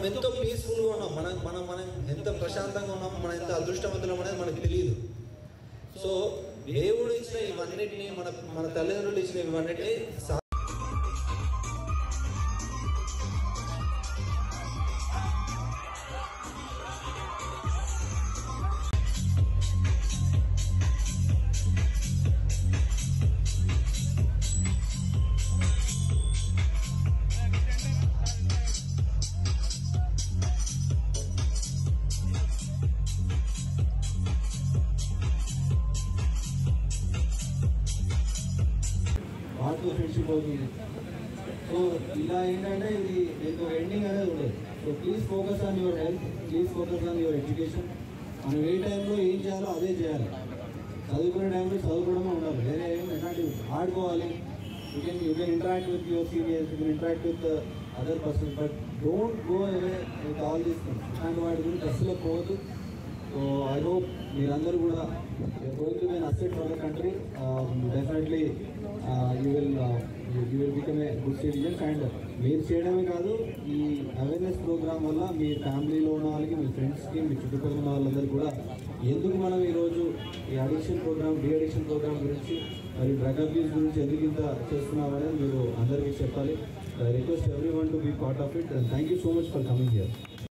ఎంతో పీస్ఫుల్గా ఉన్నాం మనం మనం మనం ఎంత ప్రశాంతంగా ఉన్నాం మనం ఎంత అదృష్టవంతులం అనేది మనకు తెలియదు సో దేవుడు ఇచ్చిన ఇవన్నిటిని మన మన తల్లిదండ్రులు ఇచ్చిన ఇవన్నిటిని సా- వాటితో ఫ్రెండ్షిప్ అవుతుంది సో ఇలా ఏంటంటే ఇది మీకు ఎండింగ్ అనేది ఉండదు so please focus on your health please focus on your education మనం ఏ టైంలో ఏం చేయాలో అదే చేయాలి చదువుకునే టైంలో చదువుకోవడమే ఉండాలి వేరే ఏం ఎలాంటి ఆడుకోవాలి you can you can interact with your seniors you can interact with other person but don't go away with all these things ఇట్లాంటి వాటి గురించి అస్సలు పోవద్దు సో ఐ హోప్ మీరందరూ కూడా going to be asset for the country definitely you will you will become a good citizens and మీరు చేయడమే కాదు ఈ అవేర్నెస్ ప్రోగ్రామ్ వల్ల మీ ఫ్యామిలీలో ఉన్న వాళ్ళకి మీ ఫ్రెండ్స్కి మీ చుట్టుపక్కల ఉన్న వాళ్ళందరూ కూడా ఎందుకు మనం ఈరోజు ఈ addiction program de addiction program గురించి మరి డ్రగ్ అబ్యూస్ గురించి ఎందుకు ఇంత చేస్తున్నామనేది మీరు అందరికీ చెప్పాలి request everyone to be part of it and thank you so much for coming here